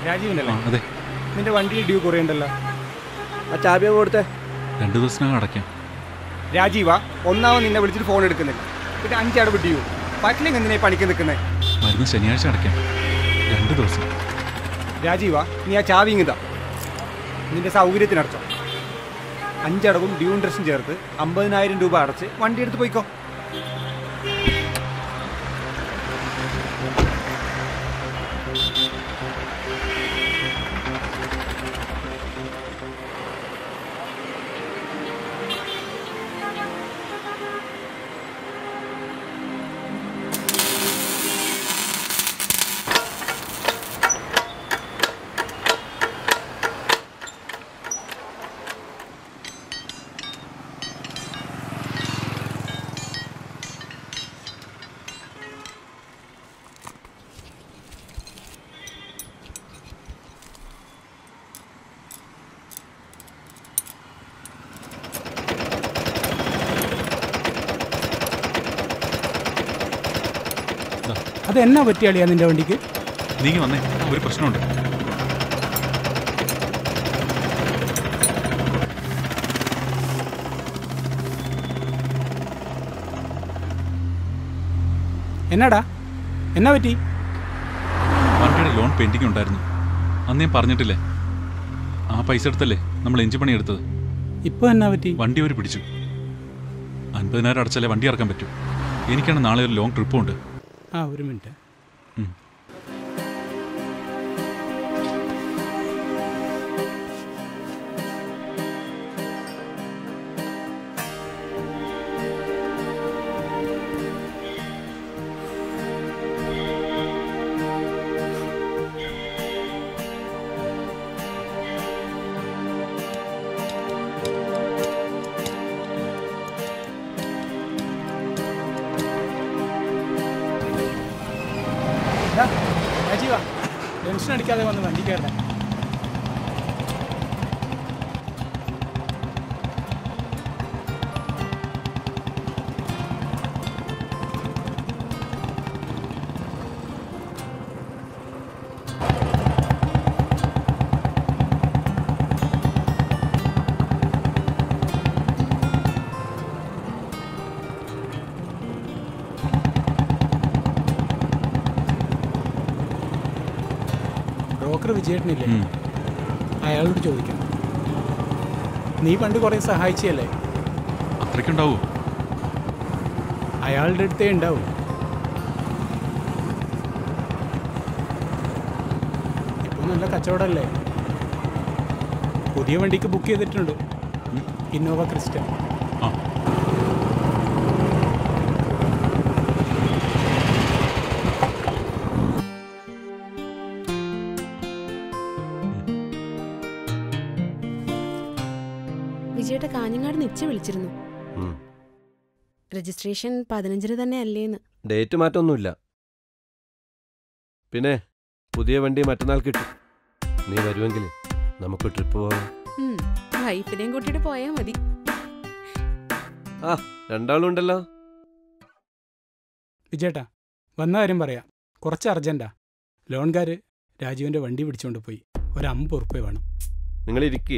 രാജീവനല്ലേ ആ അതെ നിന്റെ വണ്ടി ഡ്യൂ കുറേ ഉണ്ടല്ലോ ആ ചാബി അങ്ങ് കൊടുത്തേ രണ്ട് ദിവസത്തിനകം അടയ്ക്കാം രാജീവ ഒന്നാമത് നിന്നെ വിളിച്ചിട്ട് ഫോൺ എടുക്കുന്നില്ല പിന്നെ അഞ്ചടവ് ഡ്യൂ പറ്റില്ലെങ്കിൽ എന്തിനാ ഈ പണിക്ക് നിൽക്കുന്നത് വരുന്ന ശനിയാഴ്ച അടയ്ക്കാം രണ്ട് ദിവസം രാജീവ നീ ആ ചാവി ഇങ്ങിതാ നിന്റെ സൗകര്യത്തിനടച്ചോ അഞ്ചടവും ഡ്യൂ ഇൻട്രസ്റ്റും ചേർത്ത് അമ്പതിനായിരം രൂപ അടച്ച് വണ്ടി എടുത്ത് പോയിക്കോ അത് എന്നാ പറ്റിയാളിയാ നിന്റെ വണ്ടിക്ക് നീങ്ങി വന്നേ ഒരു പ്രശ്നമുണ്ട് എന്നാടാ എന്നാ പറ്റി വണ്ടിയുടെ ലോൺ പെൻഡിങ് ഉണ്ടായിരുന്നു അന്ന് ഞാൻ പറഞ്ഞിട്ടില്ലേ ആ പൈസ എടുത്തല്ലേ നമ്മൾ എഞ്ചിൻ പണി എടുത്തത് ഇപ്പൊ എന്നാ പറ്റി വണ്ടി അവർ പിടിച്ചു അൻപതിനായിരം അടച്ചാലേ വണ്ടി ഇറക്കാൻ പറ്റൂ എനിക്കാണ് നാളെ ഒരു ലോങ് ട്രിപ്പും ഉണ്ട് ആ ഒരു മിനിറ്റ് ഉം. ദാ, രാജീവ ടെൻഷൻ അടിക്കാതെ വന്ന് വണ്ടി കയറണ്ട ബ്രോക്കർ വിജയേട്ടനില്ലേ ഉം. അയാളോട് ചോദിക്കാം നീ പണ്ട് കുറേ സഹായിച്ചല്ലേ അത്രയ്ക്കുണ്ടാവോ അയാളുടെ അടുത്തേ ഉണ്ടാവും ഇപ്പൊ നല്ല കച്ചവടമല്ലേ പുതിയ വണ്ടിക്ക് ബുക്ക് ചെയ്തിട്ടുണ്ട് ഇന്നോവ ക്രിസ്റ്റ ആ വിജയേട്ട കാഞ്ഞങ്ങാട് നിച്ച വിളിച്ചിരുന്നു ഉം. രജിസ്ട്രേഷൻ പതിനഞ്ചിന് തന്നെ അല്ലേന്ന് ഡേറ്റ് മാറ്റമൊന്നുമില്ല പിന്നെ പുതിയ വണ്ടി മറ്റന്നാൾ കിട്ടും നീ വരുമെങ്കിൽ നമുക്ക് ട്രിപ്പ് പോകാം ഉം, വൈഫിനെയും കൂട്ടിയിട്ട് പോയാൽ മതി ആ രണ്ടാളും ഉണ്ടല്ലോ വിജയേട്ടാ വന്ന കാര്യം പറയാം കുറച്ച് അർജൻറ്റാ ലോൺകാർ രാജീവിൻ്റെ വണ്ടി പിടിച്ചുകൊണ്ട് പോയി ഒരു അമ്പത് ഉറുപ്പ്യ വേണം നിങ്ങൾ ഇരിക്കേ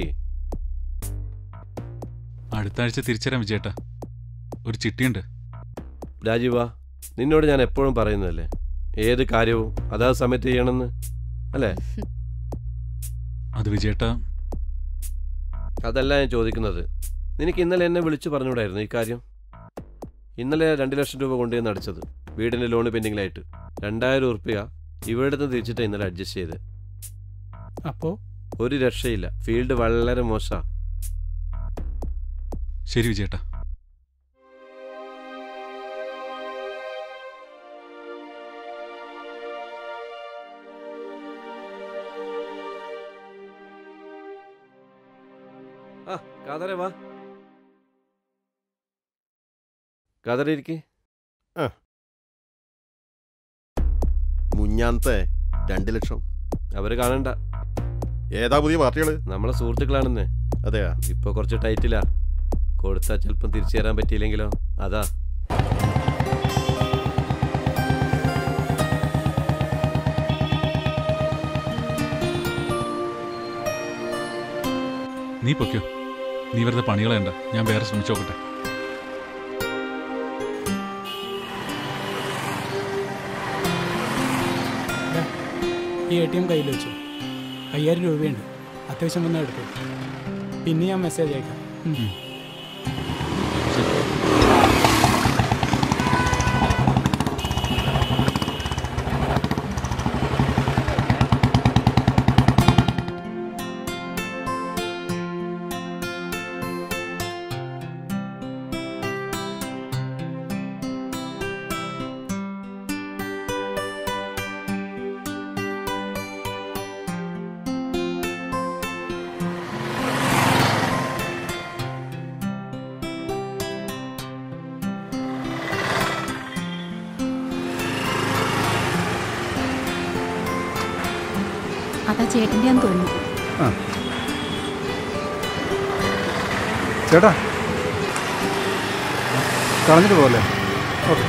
അടുത്ത ആഴ്ച തിരിച്ചുതരാം വിജയേട്ടാ ഒരു ചിട്ടിയുണ്ട് രാജീവ നിന്നോട് ഞാൻ എപ്പോഴും പറയുന്നതല്ലേ ഏത് കാര്യവും അതാ സമയത്ത് ചെയ്യണമെന്ന് അല്ലേ അത് വിജയേട്ടാ അതല്ല ഞാൻ ചോദിക്കുന്നത് നിനക്ക് ഇന്നലെ എന്നെ വിളിച്ചു പറഞ്ഞുകൂടായിരുന്നു ഈ കാര്യം ഇന്നലെ രണ്ട് ലക്ഷം രൂപ കൊണ്ടുവന്ന് അടിച്ചത് വീടിൻ്റെ ലോണ് പെൻഡിങ്ങിലായിട്ട് രണ്ടായിരം ഉറുപ്പ്യ ഇവിടെ നിന്ന് തിരിച്ചിട്ട് ഇന്നലെ അഡ്ജസ്റ്റ് ചെയ്ത് അപ്പോൾ ഒരു രക്ഷയില്ല ഫീൽഡ് വളരെ മോശമാണ് ശരി വിജയേട്ടാ ആ കാതറെ വാ കാതറെ ഇരിക്കേ മുഞ്ഞാന്നത്തെ രണ്ട് ലക്ഷം അവര് കാണണ്ട ഏതാ പുതിയ പാർട്ടികള് നമ്മളെ സുഹൃത്തുക്കളാണെന്നേ അതെയാ ഇപ്പൊ കുറച്ച് ടൈറ്റിലാ കൊടുത്താൽ ചിലപ്പം തിരിച്ചു തരാൻ പറ്റിയില്ലെങ്കിലോ അതാ നീ പൊയ്ക്കോ നീ വെറുതെ പണികളേണ്ട ഞാൻ വേറെ ശ്രമിച്ചു നോക്കട്ടെ ദാ, ഈ എ ടി എം കയ്യിൽ വെച്ചു അയ്യായിരം രൂപയുണ്ട് അത്യാവശ്യം വന്നാൽ എടുത്തു പിന്നെ ഞാൻ മെസ്സേജ് അയക്കാം ഉം. അതാ ചേട്ടൻ്റെയാന്ന് തോന്നുന്നു ചേട്ടാ കളഞ്ഞിട്ട് പോലെ ഓക്കെ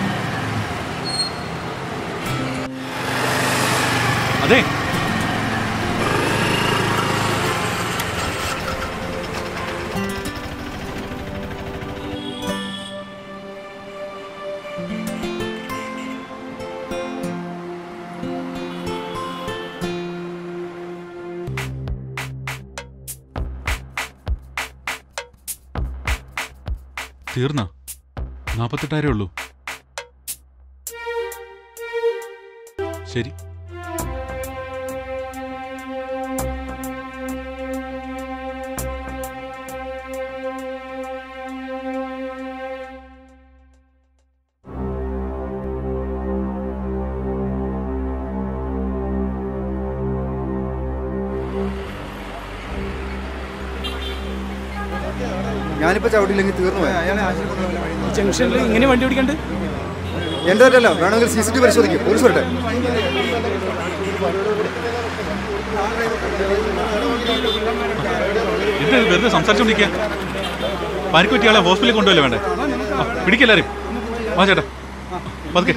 അതെ തീർന്ന നാപ്പത്തെട്ടായിരേ ഉള്ളൂ ശരി ഞാനിപ്പോ ചവിട്ടില്ലെങ്കിൽ തീർന്നു പോയി ഈ ജംഗ്ഷനിൽ ഇങ്ങനെ വണ്ടി ഓടിക്കണ്ട് എന്റെ തെറ്റല്ല വേണമെങ്കിൽ സി സി ടി പരിശോധിക്കും പോലീസ് വരട്ടെ എന്ത് ഇത് വെറുതെ സംസാരിച്ചോണ്ടിരിക്കുക പരിക്ക് പറ്റിയ ഹോസ്പിറ്റലിൽ കൊണ്ടുപോയല്ലേ വേണ്ടേ ആ, പിടിക്കെല്ലാരും വാ ചേട്ടാ പതുക്കെ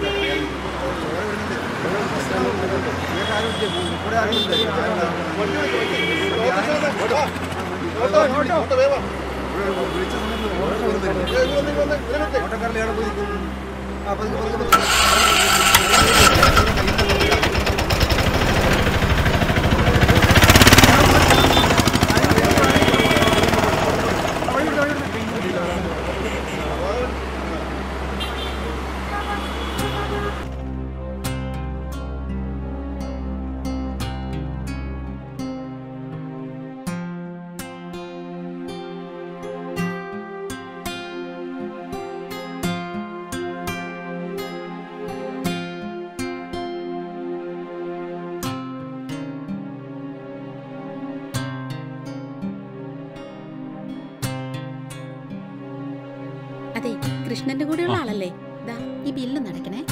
അതെ കൃഷ്ണന്റെ കൂടെയുള്ള ആളല്ലേ ദാ ഈ ബില്ല് നടക്കണേ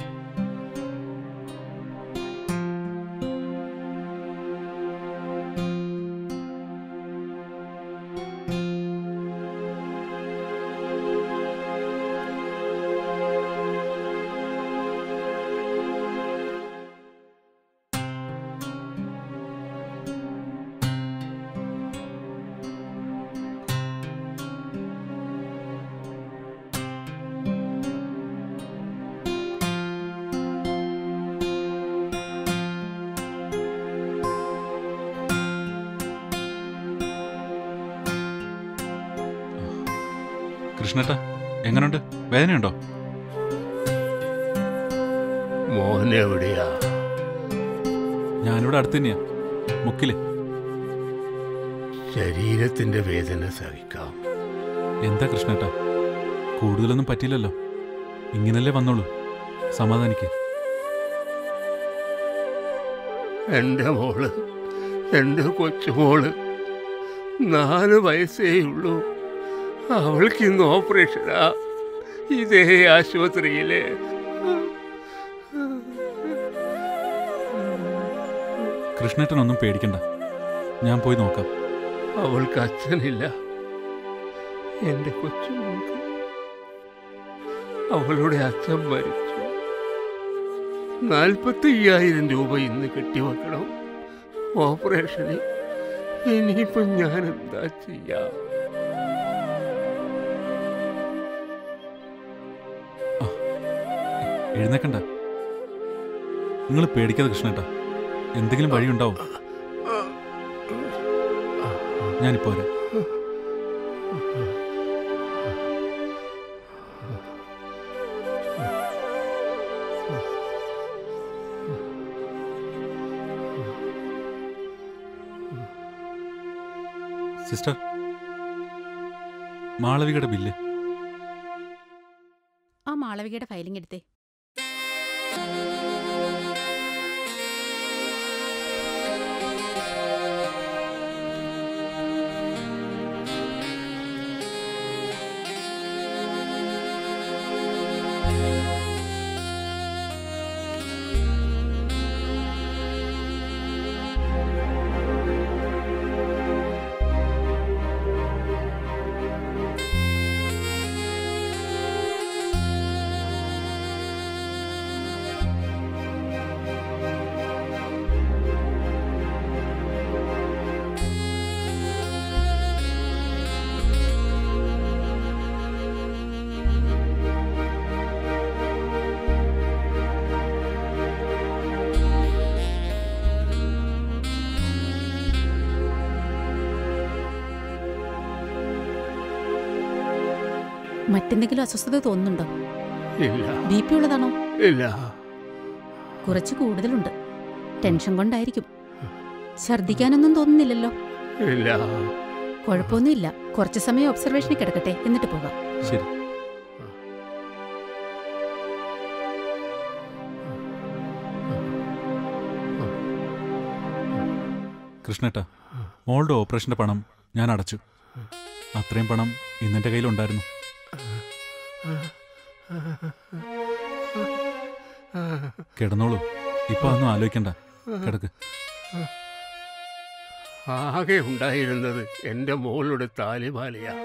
കൃഷ്ണേട്ടാ എങ്ങനുണ്ട് വേദനയുണ്ടോ മോനെവിടെയാ ഞാനിവിടെ അടുത്ത് തന്നെയാ മുക്കില് ശരീരത്തിന്റെ വേദന സഹിക്കാം എന്താ കൃഷ്ണേട്ടാ കൂടുതലൊന്നും പറ്റിയില്ലല്ലോ ഇങ്ങനല്ലേ വന്നോളൂ സമാധാനിക്ക് എൻ്റെ മോള് എൻ്റെ കൊച്ചുമോള് നാല് വയസ്സേ ഉള്ളൂ അവൾക്ക് ഇന്ന് ഓപ്പറേഷനാ ഇതേ ആശുപത്രിയില് കൃഷ്ണേട്ടനൊന്നും പേടിക്കണ്ട ഞാൻ പോയി നോക്കാം അവൾക്ക് അച്ഛനില്ല എൻ്റെ കൊച്ചുമോൾക്ക് അവളുടെ അച്ഛൻ മരിച്ചു നാൽപ്പത്തി അയ്യായിരം രൂപ ഇന്ന് കെട്ടിവെക്കണം ഓപ്പറേഷന് ഇനിയിപ്പോ ഞാൻ എന്താ ചെയ്യാ എഴുന്നേക്കണ്ട നിങ്ങൾ പേടിക്കാതെ കൃഷ്ണേട്ടാ എന്തെങ്കിലും വഴിയുണ്ടാവും ഞാനിപ്പോ വരാം സിസ്റ്റർ മാളവികയുടെ ബില്ല് ആ മാളവികയുടെ ഫയലിംഗ് എടുത്തേ മറ്റെന്തെങ്കിലും അസ്വസ്ഥത തോന്നുന്നുണ്ടോ ഇല്ല ബി പി ഉള്ളതാണോ ഇല്ല കുറച്ച് കൂടുതലുണ്ട് ടെൻഷൻ കൊണ്ടായിരിക്കും ഛർദ്ദിക്കാനൊന്നും തോന്നുന്നില്ലല്ലോ ഇല്ല കുഴപ്പമൊന്നുമില്ല കുറച്ച് സമയം ഒബ്സർവേഷനിൽ കിടക്കട്ടെ എന്നിട്ട് പോകാം ശരി കൃഷ്ണേട്ടാ മോളുടെ ഓപ്പറേഷന്റെ പണം ഞാൻ അടച്ചു അത്രയും പണം ഇന്നെന്റെ കയ്യിലുണ്ടായിരുന്നു കിടന്നോളൂ ഇപ്പൊ ഒന്നും ആലോചിക്കണ്ട കിടക്ക് ആകെ ഉണ്ടായിരുന്നത് എൻ്റെ മോളുടെ താലിമാലയാ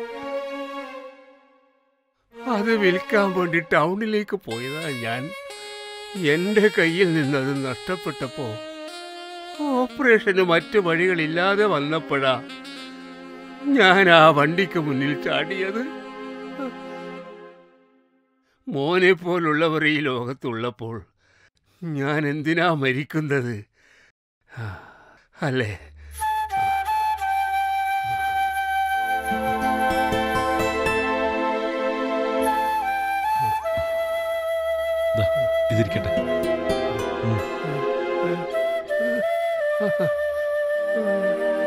അത് വിൽക്കാൻ വേണ്ടി ടൗണിലേക്ക് പോയതാ ഞാൻ എൻ്റെ കയ്യിൽ നിന്നത് നഷ്ടപ്പെട്ടപ്പോ ഓപ്പറേഷന് മറ്റു വഴികളില്ലാതെ വന്നപ്പോഴാ ഞാൻ ആ വണ്ടിക്ക് മുന്നിൽ ചാടിയത് മോനെ പോലുള്ളവർ ഈ ലോകത്തുള്ളപ്പോൾ ഞാൻ എന്തിനാ മരിക്കുന്നത് അല്ലേ ദാ, ഇതിരിക്കട്ടെ ഉം. ആ